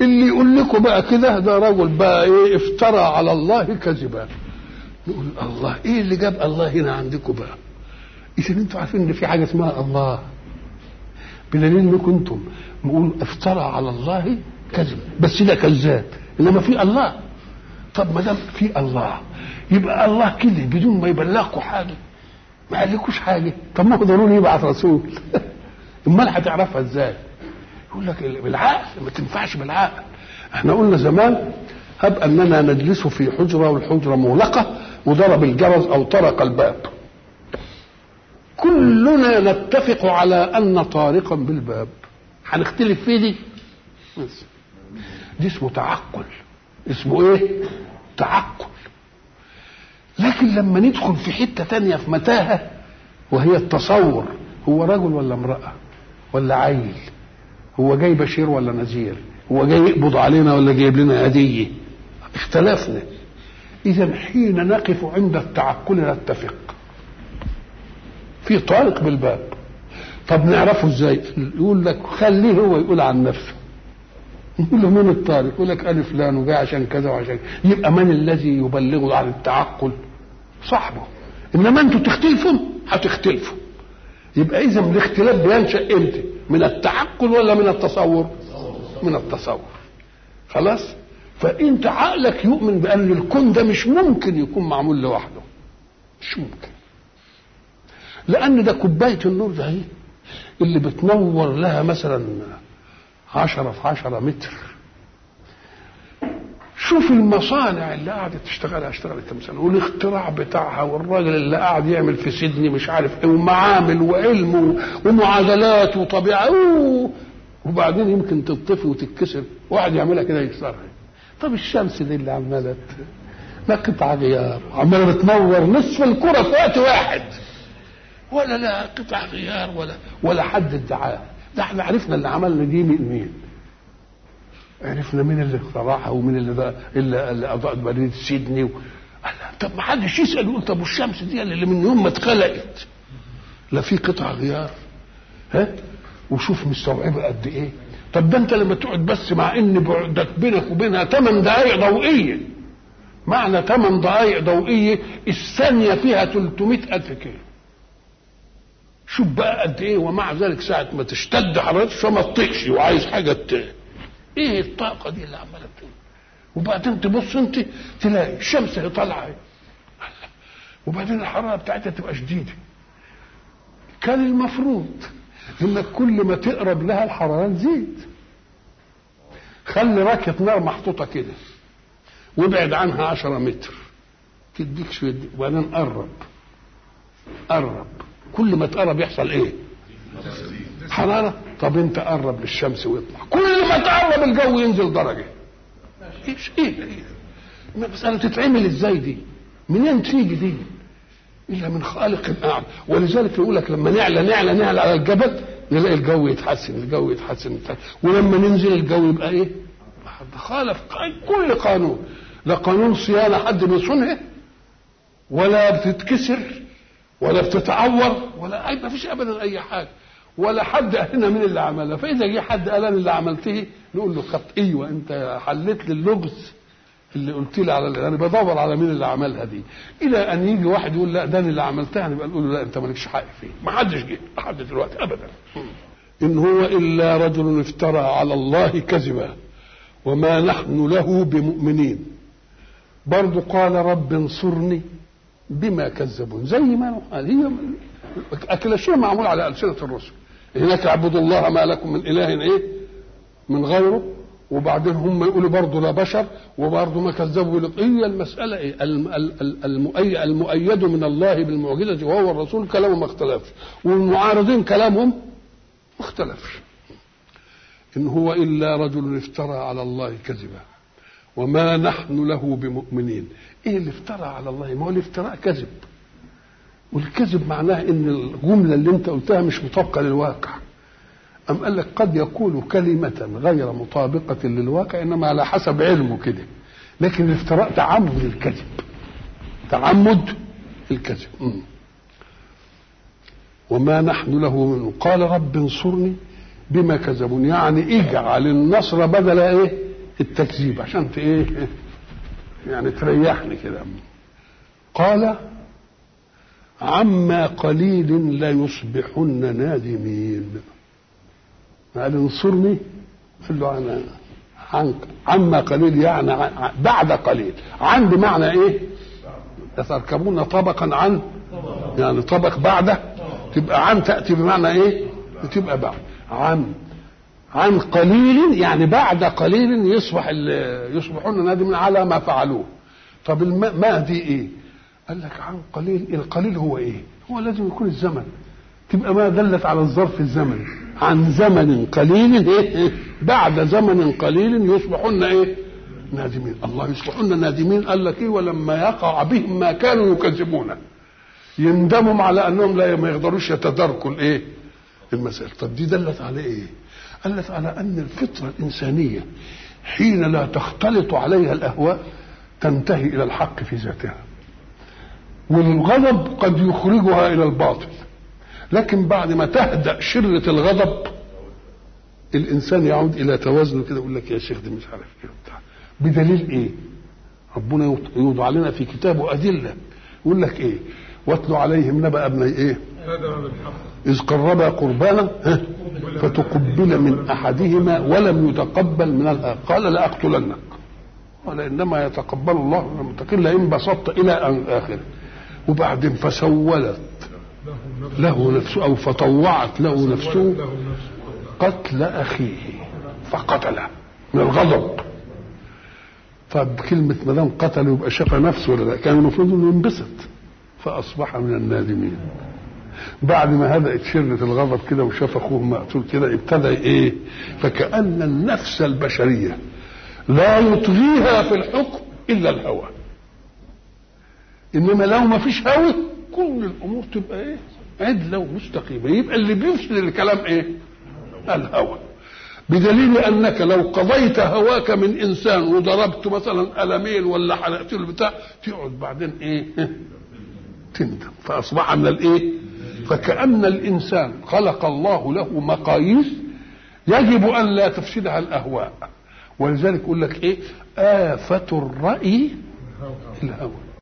اللي يقول لكم بقى كده ده رجل بقى ايه افترى على الله كذبا نقول الله ايه اللي جاب الله هنا عندكم بقى اذا انتوا عارفين ان في حاجه اسمها الله بدليل انكم انتم نقول افترى على الله كذب بس ده كذاب انما في الله طب ما دام في الله يبقى الله كده بدون ما يبلغكم حاجه ما قالكوش حاجه طب ما هو ضروري يبعث رسول امال هتعرفها ازاي يقول لك بالعقل ما تنفعش بالعقل احنا قلنا زمان هب اننا نجلس في حجره والحجره مغلقه وضرب الجرس او طرق الباب كلنا نتفق على ان طارقا بالباب هنختلف فيه دي بس. دي اسمه تعقل اسمه ايه تعقل لكن لما ندخل في حتة تانية في متاهة وهي التصور هو رجل ولا امرأة ولا عيل هو جاي بشير ولا نذير هو جاي يقبض علينا ولا جايب لنا هدية اختلفنا إذا حين نقف عند التعقل نتفق في طارق بالباب طب نعرفه ازاي يقول لك خليه هو يقول عن نفسه يقول له مين الطارق يقول لك انا فلان وجاي عشان كذا وعشان يبقى من الذي يبلغه عن التعقل صاحبه انما انتوا تختلفوا هتختلفوا يبقى اذا الاختلاف بينشا امتى من التعقل ولا من التصور من التصور خلاص فانت عقلك يؤمن بان الكون ده مش ممكن يكون معمول لوحده مش ممكن لان ده كوبايه النور ده هي اللي بتنور لها مثلا عشرة في عشرة متر شوف المصانع اللي قاعدة تشتغلها اشتغلت مثلا والاختراع بتاعها والراجل اللي قاعد يعمل في سيدني مش عارف ايه ومعامل وعلم ومعادلات وطبيعة أوه وبعدين يمكن تطفي وتتكسر واحد يعملها كده يكسرها طب الشمس دي اللي عمالة لا قطع غيار وعمالة بتنور نصف الكرة في وقت واحد ولا لا قطع غيار ولا ولا حد ادعاها ده احنا عرفنا اللي عملنا دي من مين عرفنا مين اللي اخترعها ومين اللي ده اللي, اللي اضاءت مدينه سيدني و... طب ما حدش يسال يقول طب والشمس دي اللي من يوم ما اتخلقت لا في قطع غيار ها وشوف مستوعبه قد ايه طب ده انت لما تقعد بس مع ان بعدك بينك وبينها 8 دقائق ضوئيه معنى 8 دقائق ضوئيه الثانيه فيها 300 الف كيلو شوف بقى قد ايه ومع ذلك ساعه ما تشتد حرارتها ما تطيقش وعايز حاجه ت... ايه الطاقه دي اللي عماله بتقول وبعدين تبص انت تلاقي الشمس هي طالعه وبعدين الحراره بتاعتها تبقى شديده كان المفروض انك كل ما تقرب لها الحراره تزيد خلي راكيه نار محطوطه كده وابعد عنها عشرة متر تديك شويه وبعدين قرب قرب كل ما تقرب يحصل ايه حراره طب انت قرب للشمس واطلع كل ما تقرب الجو ينزل درجه ايش ايه المساله تتعمل ازاي دي منين تيجي دي الا من خالق اعلى ولذلك يقول لك لما نعلى نعلى نعلى على الجبل نلاقي الجو يتحسن الجو يتحسن, يتحسن. ولما ننزل الجو يبقى ايه خالف كل قانون لا قانون صيانه حد بيصونها ولا بتتكسر ولا بتتعور ولا اي ما فيش ابدا اي حاجه ولا حد قال لنا مين اللي عملها فاذا جه حد قال انا اللي عملته نقول له خط ايوه انت حليت لي اللغز اللي قلت لي على انا بدور على مين اللي عملها دي الى ان يجي واحد يقول لا ده انا اللي عملتها نبقى نقول له لا انت مالكش حق فيه ما حدش جه لحد دلوقتي ابدا ان هو الا رجل افترى على الله كذبا وما نحن له بمؤمنين برضه قال رب انصرني بما كذبون زي ما قال هي اكل شيء معمول على السنه الرسل هناك اعبدوا الله ما لكم من اله ايه من غيره وبعدين هم يقولوا برضه لا بشر وبرضه ما كذبوا هي المساله ايه المؤيد, المؤيد من الله بالمعجزه وهو الرسول كلامه ما اختلفش والمعارضين كلامهم ما اختلفش ان هو الا رجل افترى على الله كذبا وما نحن له بمؤمنين ايه اللي افترى على الله ما هو الافتراء كذب والكذب معناه ان الجمله اللي انت قلتها مش مطابقه للواقع أم قال لك قد يقول كلمة غير مطابقة للواقع إنما على حسب علمه كده لكن الافتراء تعمد الكذب تعمد الكذب م. وما نحن له منه قال رب انصرني بما كذبون يعني اجعل النصر بدل ايه التكذيب عشان ت- ايه يعني تريحني كده قال عما قليل ليصبحن نادمين قال انصرني قال له انا عن عما قليل يعني عن بعد قليل عن بمعنى ايه لتركبون طبقا عن يعني طبق بعده تبقى عن تاتي بمعنى ايه تبقى بعد عن عن قليل يعني بعد قليل يصبح ال- يصبحون نادمين على ما فعلوه طب الم- ما دي ايه قال لك عن قليل القليل هو ايه هو لازم يكون الزمن تبقى ما دلت على الظرف الزمني عن زمن قليل ايه بعد زمن قليل يصبحون ايه نادمين الله يصبحون نادمين قال لك ايه ولما يقع بهم ما كانوا يكذبونه يندموا على انهم لا ما يقدروش يتداركوا الايه المسائل طب دي دلت على ايه دلت على ان الفطره الانسانيه حين لا تختلط عليها الاهواء تنتهي الى الحق في ذاتها والغضب قد يخرجها الى الباطل لكن بعد ما تهدأ شرة الغضب الإنسان يعود إلى توازنه كده يقول لك يا شيخ ده مش عارف إيه وبتاع بدليل إيه؟ ربنا يوضع لنا في كتابه أدلة يقول لك إيه؟ واتلو عليهم نبأ ابني إيه؟ هذا بالحق إذ قربا قربانا ها؟ فتقبل من أحدهما ولم يتقبل من الآخر قال لأقتلنك قال إنما يتقبل الله من المتقين لئن بسطت إلى أن آخره وبعدين فسولت له نفس له نفسه أو فطوعت له نفسه له نفس قتل أخيه فقتله من الغضب طب كلمة ما دام قتل يبقى شفى نفسه ولا لا؟ كان المفروض انه ينبسط فأصبح من النادمين بعد ما هدأت شرة الغضب كده وشاف أخوه مقتول كده ابتدى إيه؟ فكأن النفس البشرية لا يطغيها في الحكم إلا الهوى إنما لو ما فيش هوى كل الأمور تبقى إيه؟ عدلة ومستقيمة يبقى اللي بيفسد الكلام إيه؟ الهوى بدليل انك لو قضيت هواك من انسان وضربت مثلا قلمين ولا حلقت له بتاع تقعد بعدين ايه تندم فاصبح من الايه فكأن الانسان خلق الله له مقاييس يجب ان لا تفسدها الاهواء ولذلك يقول لك ايه آفة الرأي الهوى